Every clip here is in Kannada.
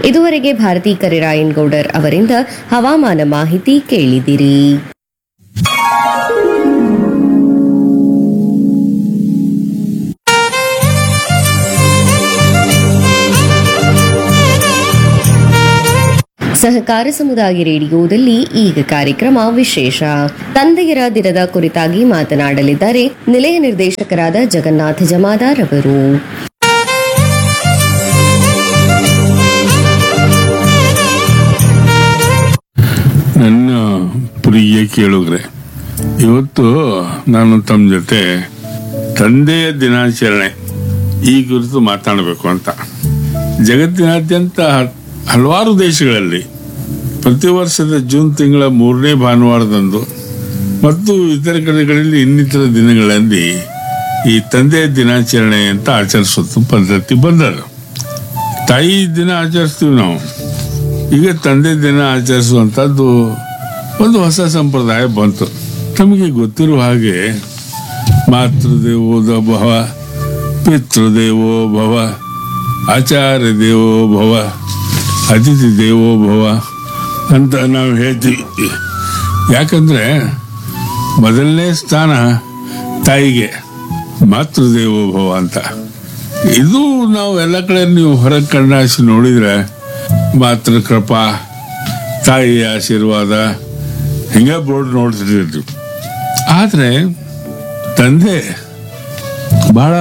ಇದುವರೆಗೆ ಭಾರತಿ ಕರಿರಾಯನ್ ಗೌಡರ್ ಅವರಿಂದ ಹವಾಮಾನ ಮಾಹಿತಿ ಕೇಳಿದಿರಿ ಸಹಕಾರ ಸಮುದಾಯ ರೇಡಿಯೋದಲ್ಲಿ ಈಗ ಕಾರ್ಯಕ್ರಮ ವಿಶೇಷ ತಂದೆಯರ ದಿನದ ಕುರಿತಾಗಿ ಮಾತನಾಡಲಿದ್ದಾರೆ ನಿಲಯ ನಿರ್ದೇಶಕರಾದ ಜಗನ್ನಾಥ ಜಮಾದಾರ್ ಅವರು ನನ್ನ ಪ್ರಿಯ ಕೇಳುಗ್ರೆ ಇವತ್ತು ನಾನು ತಮ್ಮ ಜೊತೆ ತಂದೆಯ ದಿನಾಚರಣೆ ಈ ಕುರಿತು ಮಾತಾಡಬೇಕು ಅಂತ ಜಗತ್ತಿನಾದ್ಯಂತ ಹ- ಹಲವಾರು ದೇಶಗಳಲ್ಲಿ ಪ್ರತಿ ವರ್ಷದ ಜೂನ್ ತಿಂಗಳ ಮೂರನೇ ಭಾನುವಾರದಂದು ಮತ್ತು ಇತರ ಕಡೆಗಳಲ್ಲಿ ಇನ್ನಿತರ ದಿನಗಳಲ್ಲಿ ಈ ತಂದೆಯ ದಿನಾಚರಣೆ ಅಂತ ಆಚರಿಸುತ್ತ ಪದ್ಧತಿ ಬಂದದ್ದು ತಾಯಿ ದಿನ ಆಚರಿಸ್ತೀವಿ ನಾವು ಈಗ ತಂದೆ ದಿನ ಆಚರಿಸುವಂಥದ್ದು ಒಂದು ಹೊಸ ಸಂಪ್ರದಾಯ ಬಂತು ತಮಗೆ ಗೊತ್ತಿರುವ ಹಾಗೆ ಮಾತೃದೇವೋ ಭವ ಪಿತೃದೇವೋ ಭವ ಆಚಾರ್ಯ ದೇವೋ ಭವ ಅತಿಥಿ ದೇವೋ ಭವ ಅಂತ ನಾವು ಹೇಳ್ತೀವಿ ಯಾಕಂದ್ರೆ ಮೊದಲನೇ ಸ್ಥಾನ ತಾಯಿಗೆ ಮಾತೃದೇವೋ ಭವ ಅಂತ ಇದು ನಾವು ಎಲ್ಲ ಕಡೆ ನೀವು ಹೊರಗೆ ಕಣ್ಣಾಸಿ ನೋಡಿದ್ರೆ ಮಾತೃ ಕೃಪಾ ತಾಯಿಯ ಆಶೀರ್ವಾದ ಹಿಂಗೆ ಬೋರ್ಡ್ ನೋಡ್ತಿರ್ತೀವಿ ಆದರೆ ತಂದೆ ಬಹಳ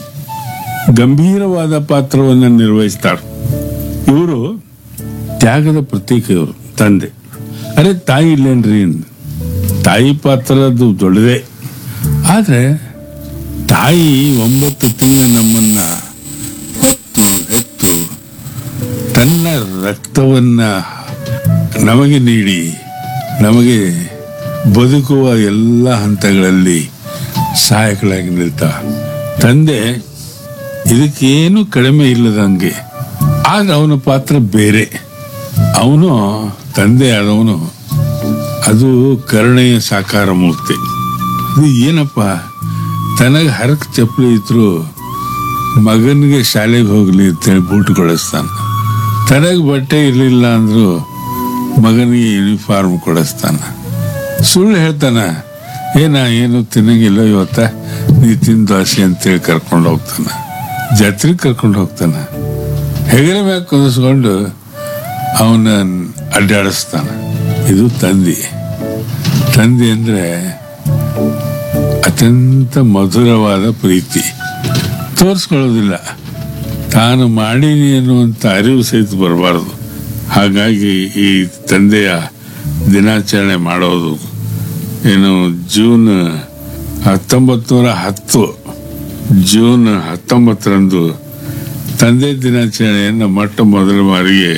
ಗಂಭೀರವಾದ ಪಾತ್ರವನ್ನು ನಿರ್ವಹಿಸ್ತಾರೆ ಇವರು ತ್ಯಾಗದ ಪ್ರತೀಕ ಇವರು ತಂದೆ ಅರೆ ತಾಯಿ ಇಲ್ಲೇನ್ರಿ ಅಂದ್. ತಾಯಿ ಪಾತ್ರ ಅದು ದೊಡ್ಡದೇ ಆದರೆ ತಾಯಿ ಒಂಬತ್ತು ತಿಂಗಳ ನಮ್ಮನ್ನ ಹೊತ್ತು ಹೆತ್ತು ತನ್ನ ರಕ್ತವನ್ನ ನಮಗೆ ನೀಡಿ ನಮಗೆ ಬದುಕುವ ಎಲ್ಲ ಹಂತಗಳಲ್ಲಿ ಸಹಾಯಕಳಾಗಿ ನಿಲ್ತಾ ತಂದೆ ಇದಕ್ಕೇನು ಕಡಿಮೆ ಇಲ್ಲದಂಗೆ ಆಗ ಅವನ ಪಾತ್ರ ಬೇರೆ ಅವನು ತಂದೆ ಆದವನು ಅದು ಕರುಣೆಯ ಸಾಕಾರ ಮೂರ್ತಿ ಇದು ಏನಪ್ಪ ತನಗೆ ಹರಕ್ ಚಪ್ಪಲಿ ಇದ್ರು ಮಗನಿಗೆ ಶಾಲೆಗೆ ಹೋಗ್ಲಿ ಅಂತೇಳಿ ಬೂಟ್ ಕೊಡಿಸ್ತಾನೆ ತನಗೆ ಬಟ್ಟೆ ಇರಲಿಲ್ಲ ಅಂದ್ರು ಮಗನಿಗೆ ಯೂನಿಫಾರ್ಮ್ ಕೊಡಿಸ್ತಾನ ಸುಳ್ಳು ಹೇಳ್ತಾನ ಏನ ಏನು ತಿನ್ನಂಗಿಲ್ಲ ಇವತ್ತ ನೀ ತಿಂದು ಆಸೆ ಅಂತೇಳಿ ಕರ್ಕೊಂಡು ಹೋಗ್ತಾನ ಜಾತ್ರೆಗೆ ಕರ್ಕೊಂಡು ಹೋಗ್ತಾನ ಹೆಗಲ ಮ್ಯಾಗ ಕುದಿಸ್ಕೊಂಡು ಅವನ ಅಡ್ಡಾಡಿಸ್ತಾನ ಇದು ತಂದಿ ತಂದೆ ಅಂದ್ರೆ ಅತ್ಯಂತ ಮಧುರವಾದ ಪ್ರೀತಿ ತೋರಿಸ್ಕೊಳ್ಳೋದಿಲ್ಲ ತಾನು ಮಾಡೀನಿ ಅನ್ನುವಂಥ ಅರಿವು ಸಹಿತ ಬರಬಾರ್ದು ಹಾಗಾಗಿ ಈ ತಂದೆಯ ದಿನಾಚರಣೆ ಮಾಡೋದು ಏನು ಜೂನ್ ಹತ್ತೊಂಬತ್ತು ನೂರ ಹತ್ತು ಜೂನ್ ಹತ್ತೊಂಬತ್ತರಂದು ತಂದೆ ದಿನಾಚರಣೆಯನ್ನು ಮೊಟ್ಟ ಮೊದಲ ಬಾರಿಗೆ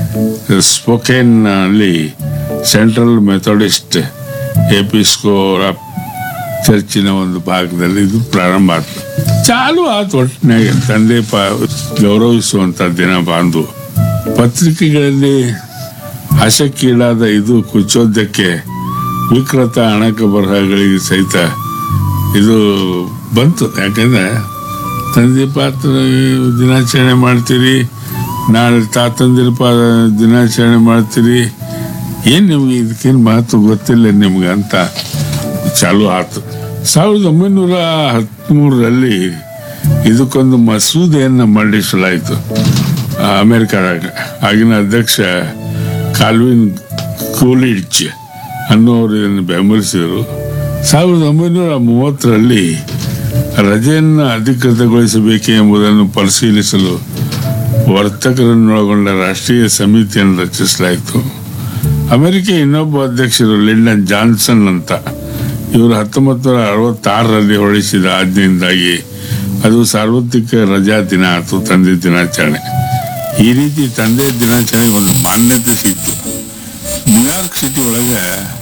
ಸ್ಪೋಕೇನ್ನಲ್ಲಿ ಸೆಂಟ್ರಲ್ ಮೆಥೋಡಿಸ್ಟ್ ಎಪಿಸ್ಕೋರಪ್ ಚರ್ಚಿನ ಒಂದು ಭಾಗದಲ್ಲಿ ಇದು ಪ್ರಾರಂಭ ಆಯ್ತು ಚಾಲು ಆತು ಒಟ್ಟಿನಾಗೆ ತಂದೆ ಪ ಗೌರವಿಸುವಂತ ದಿನ ಬಾಂದು ಪತ್ರಿಕೆಗಳಲ್ಲಿ ಹಸಕ್ಕೀಡಾದ ಇದು ಕುಚೋದ್ಯಕ್ಕೆ ವಿಕೃತ ಅಣಕ ಬರಹಗಳಿಗೆ ಸಹಿತ ಇದು ಬಂತು ಯಾಕಂದ್ರೆ ತಂದೆ ಪಾತ್ರ ದಿನಾಚರಣೆ ಮಾಡ್ತೀರಿ ನಾಳೆ ತಾತಂದಿರ ಪಾ ದಿನಾಚರಣೆ ಮಾಡ್ತೀರಿ ಏನ್ ನಿಮ್ಗೆ ಇದಕ್ಕೇನು ಮಹತ್ವ ಗೊತ್ತಿಲ್ಲ ನಿಮ್ಗೆ ಅಂತ ಚಾಲು ಆತು ಸಾವಿರದ ಒಂಬೈನೂರ ಹದಿಮೂರರಲ್ಲಿ ಇದಕ್ಕೊಂದು ಮಸೂದೆಯನ್ನು ಮಂಡಿಸಲಾಯಿತು ಆ, ಅಮೆರಿಕದಾಗ ಆಗಿನ ಅಧ್ಯಕ್ಷ ಕಾಲ್ವಿನ್ ಕೂಲಿಡ್ಜ್ ಅನ್ನೋರು ಇದನ್ನು ಬೆಂಬಲಿಸಿದರು ಸಾವಿರದ ಒಂಬೈನೂರ ಮೂವತ್ತರಲ್ಲಿ ರಜೆಯನ್ನು ಅಧಿಕೃತಗೊಳಿಸಬೇಕೆ ಎಂಬುದನ್ನು ಪರಿಶೀಲಿಸಲು ವರ್ತಕರನ್ನೊಳಗೊಂಡ ರಾಷ್ಟ್ರೀಯ ಸಮಿತಿಯನ್ನು ರಚಿಸಲಾಯಿತು ಅಮೆರಿಕ ಇನ್ನೊಬ್ಬ ಅಧ್ಯಕ್ಷರು ಲಿಂಡನ್ ಜಾನ್ಸನ್ ಅಂತ ಇವರು ಹತ್ತೊಂಬತ್ತು ನೂರ ಅರವತ್ತಾರರಲ್ಲಿ ಹೊರಡಿಸಿದ ಆಜ್ಞೆಯಿಂದಾಗಿ ಅದು ಸಾರ್ವತ್ರಿಕ ರಜಾ ದಿನ ಆಯಿತು ತಂದೆ ದಿನಾಚರಣೆ ಈ ರೀತಿ ತಂದೆ ದಿನಾಚರಣೆಗೆ ಒಂದು ಮಾನ್ಯತೆ ಸಿಕ್ತು ನ್ಯೂಯಾರ್ಕ್ ಸಿಟಿ ಒಳಗೆ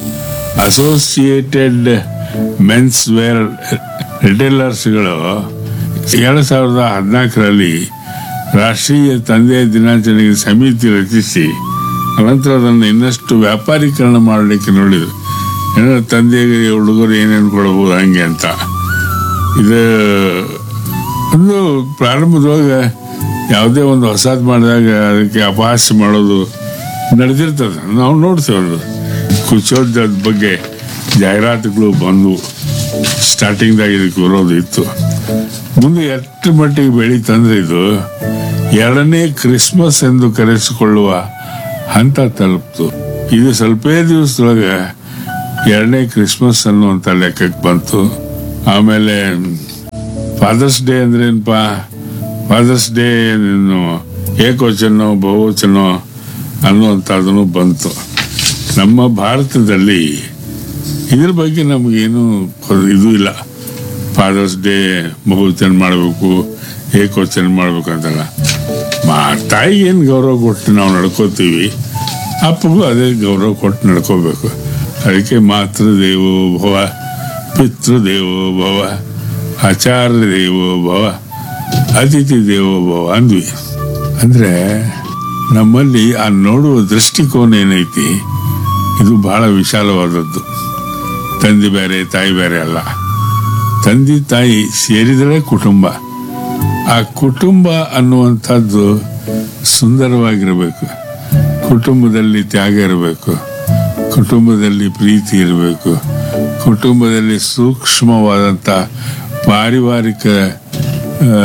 ಅಸೋಸಿಯೇಟೆಡ್ ಮೆನ್ಸ್ ವೇರ್ ರಿಟೇಲರ್ಸ್ಗಳು ಎರಡು ಸಾವಿರದ ಹದಿನಾಲ್ಕರಲ್ಲಿ ರಾಷ್ಟ್ರೀಯ ತಂದೆಯ ದಿನಾಚರಣೆಗೆ ಸಮಿತಿ ರಚಿಸಿ ಅನಂತರ ಅದನ್ನು ಇನ್ನಷ್ಟು ವ್ಯಾಪಾರೀಕರಣ ಮಾಡಲಿಕ್ಕೆ ನೋಡಿದ್ರು ಏನೋ ತಂದೆಗೆ ಹುಡುಗರು ಏನೇನು ಕೊಡಬಹುದು ಹಂಗೆ ಅಂತ ಇದು ಒಂದು ಪ್ರಾರಂಭದೊಳಗೆ ಯಾವುದೇ ಒಂದು ಹೊಸದು ಮಾಡಿದಾಗ ಅದಕ್ಕೆ ಅಪಹಾಸ್ಯ ಮಾಡೋದು ನಡೆದಿರ್ತದೆ ನಾವು ನೋಡ್ತೇವೆ ಅದು ಕುಚೋದ್ಯದ ಬಗ್ಗೆ ಜಾಹೀರಾತುಗಳು ಬಂದು ಸ್ಟಾರ್ಟಿಂಗ್ದಾಗ ಇದಕ್ಕೆ ವಿರೋಧ ಇತ್ತು ಮುಂದೆ ಎಷ್ಟು ಮಟ್ಟಿಗೆ ಬೆಳೀತಂದ್ರೆ ಇದು ಎರಡನೇ ಕ್ರಿಸ್ಮಸ್ ಎಂದು ಕರೆಸಿಕೊಳ್ಳುವ ಹಂತ ತಲುಪ್ತು ಇದು ಸ್ವಲ್ಪೇ ದಿವಸದೊಳಗೆ ಎರಡನೇ ಕ್ರಿಸ್ಮಸ್ ಅನ್ನುವಂಥ ಲೆಕ್ಕಕ್ಕೆ ಬಂತು ಆಮೇಲೆ ಫಾದರ್ಸ್ ಡೇ ಅಂದ್ರೇನಪ್ಪ ಫಾದರ್ಸ್ ಡೇ ಏನು ಏಕವಚನೋ ಬಹುವಚನೋ ಅನ್ನುವಂಥದ್ದನ್ನು ಬಂತು ನಮ್ಮ ಭಾರತದಲ್ಲಿ ಇದ್ರ ಬಗ್ಗೆ ನಮಗೇನು ಇದು ಇಲ್ಲ ಫಾದರ್ಸ್ ಡೇ ಬಹುವಚನ ಮಾಡಬೇಕು ಏಕವಚನ ಮಾಡಬೇಕು ಅಂತಲ್ಲ ಮಾ ತಾಯಿಗೆ ಏನು ಗೌರವ ಕೊಟ್ಟು ನಾವು ನಡ್ಕೋತೀವಿ ಅಪ್ಪಗೂ ಅದೇ ಗೌರವ ಕೊಟ್ಟು ನಡ್ಕೋಬೇಕು ಅದಕ್ಕೆ ಮಾತೃದೇವೋ ಭವ ಪಿತೃದೇವೋ ಭವ ಆಚಾರ್ಯ ದೇವೋ ಭವ ಅತಿಥಿ ದೇವೋ ಭವ ಅಂದ್ವಿ ಅಂದ್ರೆ ನಮ್ಮಲ್ಲಿ ಆ ನೋಡುವ ದೃಷ್ಟಿಕೋನ ಏನೈತಿ ಇದು ಬಹಳ ವಿಶಾಲವಾದದ್ದು ತಂದೆ ಬೇರೆ ತಾಯಿ ಬೇರೆ ಅಲ್ಲ ತಂದೆ ತಾಯಿ ಸೇರಿದರೆ ಕುಟುಂಬ ಆ ಕುಟುಂಬ ಅನ್ನುವಂಥದ್ದು ಸುಂದರವಾಗಿರಬೇಕು ಕುಟುಂಬದಲ್ಲಿ ತ್ಯಾಗ ಇರಬೇಕು ಕುಟುಂಬದಲ್ಲಿ ಪ್ರೀತಿ ಇರಬೇಕು ಕುಟುಂಬದಲ್ಲಿ ಸೂಕ್ಷ್ಮವಾದಂಥ ಪಾರಿವಾರಿಕ ಆ,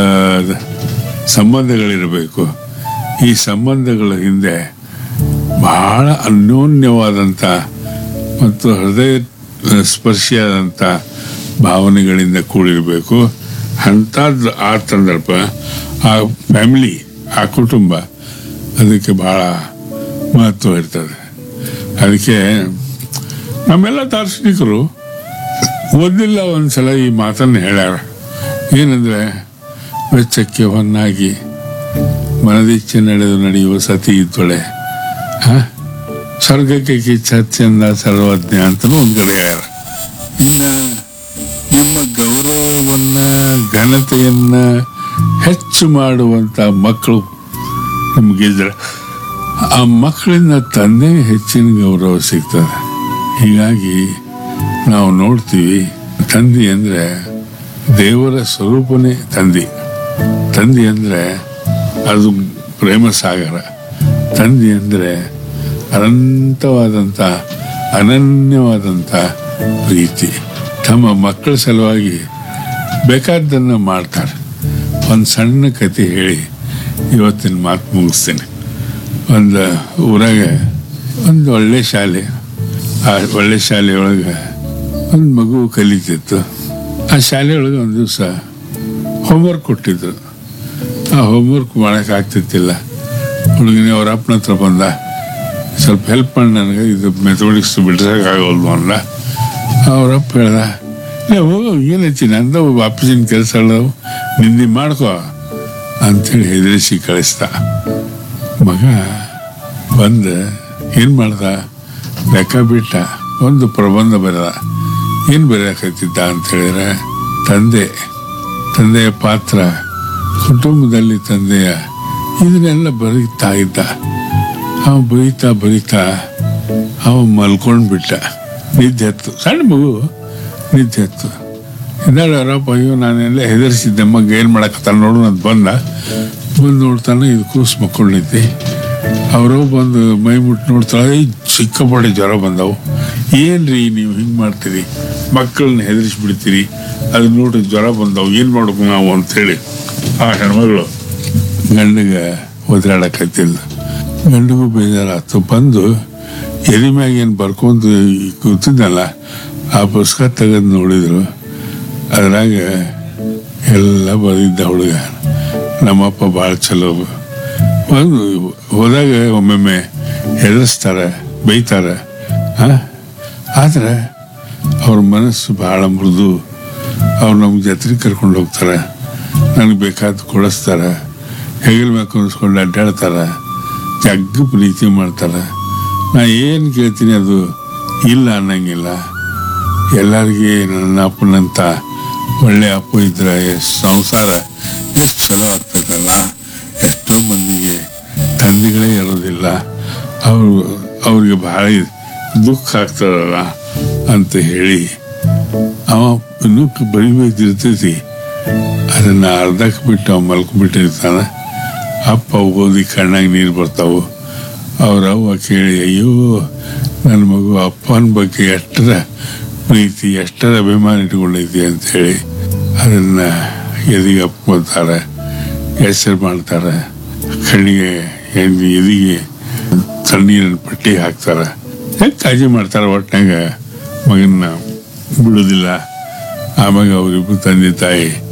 ಸಂಬಂಧಗಳಿರಬೇಕು ಈ ಸಂಬಂಧಗಳ ಹಿಂದೆ ಬಹಳ ಅನ್ಯೋನ್ಯವಾದಂಥ ಮತ್ತು ಹೃದಯ ಸ್ಪರ್ಶಿಯಾದಂಥ ಭಾವನೆಗಳಿಂದ ಕೂಡಿರಬೇಕು ಅಂಥದ್ದು ಆ ಸಂದರ್ಭ ಆ ಫ್ಯಾಮಿಲಿ ಆ ಕುಟುಂಬ ಅದಕ್ಕೆ ಬಹಳ ಮಹತ್ವ ಇರ್ತದೆ ಅದಕ್ಕೆ ನಮ್ಮೆಲ್ಲ ದಾರ್ಶನಿಕರು ಓದಿಲ್ಲ ಒಂದ್ಸಲ ಈ ಮಾತನ್ನು ಹೇಳ್ಯಾರ ಏನಂದ್ರೆ ವೆಚ್ಚಕ್ಕೆ ಹೊನ್ನಾಗಿ ಮನದಿಚ್ಛೆ ನಡೆದು ನಡೆಯುವ ಸತಿ ಇದ್ದೊಳೆ ಹ? ಸ್ವರ್ಗಕ್ಕೆ ಕಿಚ್ಚೆಂದ ಸರ್ವಜ್ಞ ಅಂತಲೂ ಒಂದ್ ಕಡೆ ಹೇಳ್ಯಾರ ಇನ್ನು ನಿಮ್ಮ ಗೌರವವನ್ನ ಘನತೆಯನ್ನ ಹೆಚ್ಚು ಮಾಡುವಂತ ಮಕ್ಕಳು ನಮಗಿದ್ರೆ ಆ ಮಕ್ಕಳಿಂದ ತಂದೆಗೆ ಹೆಚ್ಚಿನ ಗೌರವ ಸಿಗ್ತದೆ ಹೀಗಾಗಿ ನಾವು ನೋಡ್ತೀವಿ ತಂದೆ ಅಂದ್ರೆ ದೇವರ ಸ್ವರೂಪನೇ ತಂದೆ ತಂದೆ ಅಂದ್ರೆ ಅದು ಪ್ರೇಮ ಸಾಗರ ತಂದೆ ಅಂದ್ರೆ ಅನಂತವಾದಂಥ ಅನನ್ಯವಾದಂಥ ಪ್ರೀತಿ ತಮ್ಮ ಮಕ್ಕಳ ಸಲುವಾಗಿ ಬೇಕಾದ್ದನ್ನು ಮಾಡ್ತಾರೆ ಒಂದು ಸಣ್ಣ ಕತೆ ಹೇಳಿ ಇವತ್ತಿನ ಮಾತು ಮುಗಿಸ್ತೇನೆ ಒಂದು ಊರಾಗ ಒಂದು ಒಳ್ಳೆ ಶಾಲೆ ಆ ಒಳ್ಳೆ ಶಾಲೆಯೊಳಗೆ ಒಂದು ಮಗು ಕಲಿತಿತ್ತು ಆ ಶಾಲೆಯೊಳಗೆ ಒಂದು ದಿವಸ ಹೋಮ್ವರ್ಕ್ ಕೊಟ್ಟಿದ್ರು ಆ ಹೋಮ್ವರ್ಕ್ ಮಾಡಕ್ ಆಗ್ತಿತ್ತಿಲ್ಲ ಹುಡುಗಿನ ಅವ್ರ ಅಪ್ಪನ ಹತ್ರ ಬಂದ ಸ್ವಲ್ಪ ಹೆಲ್ಪ್ ಮಾಡಿ ನನಗೆ ಇದು ಮೆಥಮೆಟಿಕ್ಸ್ ಬಿಡ್ಸಕ್ ಆಗೋಲ್ದು ಅಂದ ಅವ್ರಪ್ಪ ಹೇಳ್ದ ಏ ಹೋಗು ಏನೈತಿ ನಂದು ಅಪ್ಪಸಿನ ಕೆಲಸ ಅಲ್ಲವು ನಿನ್ನೆ ಮಾಡ್ಕೋ ಅಂತೇಳಿ ಹೆದರಿಸಿ ಕಳಿಸ್ದ ಮಗ ಬಂದ ಏನ್ ಮಾಡ್ದ ಲೆಕ್ಕ ಬಿಟ್ಟ ಒಂದು ಪ್ರಬಂಧ ಬರೆದ ಏನ್ ಬರೆಯಕತ್ತಿದ್ದ ಅಂತ ಹೇಳಿದ್ರೆ ತಂದೆ ತಂದೆಯ ಪಾತ್ರ ಕುಟುಂಬದಲ್ಲಿ ತಂದೆಯ ಇದನ್ನೆಲ್ಲ ಬರೀತಾ ಇದ್ದ ಅವ ಬರೀತಾ ಬರೀತಾ ಅವ ಮಲ್ಕೊಂಡ್ ಬಿಟ್ಟ ನಿದ್ದೆ ಹತ್ತು ಸಣ್ಣ ಮಗು ನಿದ್ದೆ ಹತ್ತು ಇದ್ದಾಳೆ ಅವರಪ್ಪ ಅಯ್ಯೋ ನಾನೆಲ್ಲ ಹೆದರ್ಸಿದ್ದೆ ಮಗ ಏನ್ ಮಾಡಕತ್ತಾನ ನೋಡು ಅಂತ ಬಂದ ಬಂದು ನೋಡ್ತಾನೆ ಇದು ಕೂಸ್ ಮಕ್ಕೊಂಡಿದ್ದೆ ಅವರು ಬಂದು ಮೈ ಮುಟ್ಟು ನೋಡ್ತಾಳೆ "ಏಯ್, ಸಿಕ್ಕಾಪಟ್ಟೆ ಜ್ವರ ಬಂದವು ಏನ್ರಿ ನೀವು ಹಿಂಗ್ ಮಾಡ್ತೀರಿ ಮಕ್ಕಳನ್ನ ಹೆದರಿಸಿ ಬಿಡ್ತೀರಿ ಅದು ನೋಡಿ ಜ್ವರ ಬಂದವು ಏನ್ ಮಾಡ್ಬೇಕು ನಾವು ಅಂತೇಳಿ ಆ ಹೆಣ್ಮಗಳು ಗಂಡಿಗೆ ಒದ್ರಾಡಕತ್ತಿಲ್ಲ ಗಂಡಿಗೂ ಬೇಜಾರಾತು ಬಂದು ಎದೆ ಮ್ಯಾಗ ಏನು ಬರ್ಕೊಂತ ಕೂತಿದ್ನಲ್ಲ ಆ ಪುಸ್ತಕ ತೆಗೆದು ನೋಡಿದ್ರು ಅದ್ರಾಗ ಎಲ್ಲ ಬರೆದಿದ್ದ ಹುಡುಗ ನಮ್ಮಪ್ಪ ಭಾಳ ಚಲೋ ಒಂದು ಹೋದಾಗ ಒಮ್ಮೊಮ್ಮೆ ಹೆದರ್ಸ್ತಾರೆ ಬೈತಾರೆ ಆ? ಆದ್ರೆ ಅವ್ರ ಮನಸ್ಸು ಬಹಳ ಮೃದು ಅವ್ರು ನಮ್ಗೆ ಜತ್ರೆ ಕರ್ಕೊಂಡು ಹೋಗ್ತಾರೆ ನನಗೆ ಬೇಕಾದ ಕೊಡಿಸ್ತಾರೆ ಹೆಗಲ್ ಮ್ಯಾಗ ಕುಣಿಸ್ಕೊಂಡು ಅಡ್ಡಾಡ್ತಾರೆ ಜಗ್ಗ ಪ್ರೀತಿ ಮಾಡ್ತಾರೆ ನಾ ಏನು ಕೇಳ್ತೀನಿ ಅದು ಇಲ್ಲ ಅನ್ನಂಗಿಲ್ಲ ಎಲ್ಲರಿಗೆ ನನ್ನ ಅಪ್ಪನಂತ ಒಳ್ಳೆ ಅಪ್ಪ ಇದ್ರೆ ಎಷ್ಟ್ ಸಂಸಾರ ಎಷ್ಟು ಚಲೋ ಆಗ್ತದಲ್ಲ ಎಷ್ಟೋ ಮಂದಿಗೆ ತಂದೆಗಳೇ ಇರೋದಿಲ್ಲ ಅವರು ಅವ್ರಿಗೆ ಬಹಳ ದುಃಖ ಆಗ್ತದಲ್ಲ ಅಂತ ಹೇಳಿ ಅವ ಇನ್ನೂ ಬರಿಬೇಕಿರ್ತೈತಿ ಅದನ್ನ ಅರ್ಧಕ್ಕೆ ಬಿಟ್ಟು ಅವ ಮಲ್ಕೊಂಡ್ಬಿಟ್ಟಿರ್ತಾನೆ ಅಪ್ಪ ಓದಿ ಕಣ್ಣಾಗ ನೀರು ಬರ್ತಾವು ಅವ್ರ ಅವ್ವ ಕೇಳಿ ಅಯ್ಯೋ ನನ್ನ ಮಗು ಅಪ್ಪನ ಬಗ್ಗೆ ಎಷ್ಟರ ಪ್ರೀತಿ ಎಷ್ಟರ ಅಭಿಮಾನ ಇಟ್ಕೊಂಡೈತಿ ಅಂತೇಳಿ ಅದನ್ನ ಎದಿಗೆ ಅಪ್ಕೋತಾರೆ ಹೆಸರು ಮಾಡ್ತಾರೆ ಕಣ್ಣಿಗೆ ಎಣ್ಣೆ ಎದಿಗೆ ತಣ್ಣೀರಿನ ಪಟ್ಟಿ ಹಾಕ್ತಾರೆ ಹೆಂಗೆ ಕಾಳಜಿ ಮಾಡ್ತಾರೆ ಒಟ್ನಾಗ ಮಗನ್ನ ಬಿಡೋದಿಲ್ಲ ಆವಾಗ ಅವರಿಬ್ಬರು ತಂದೆ ತಾಯಿ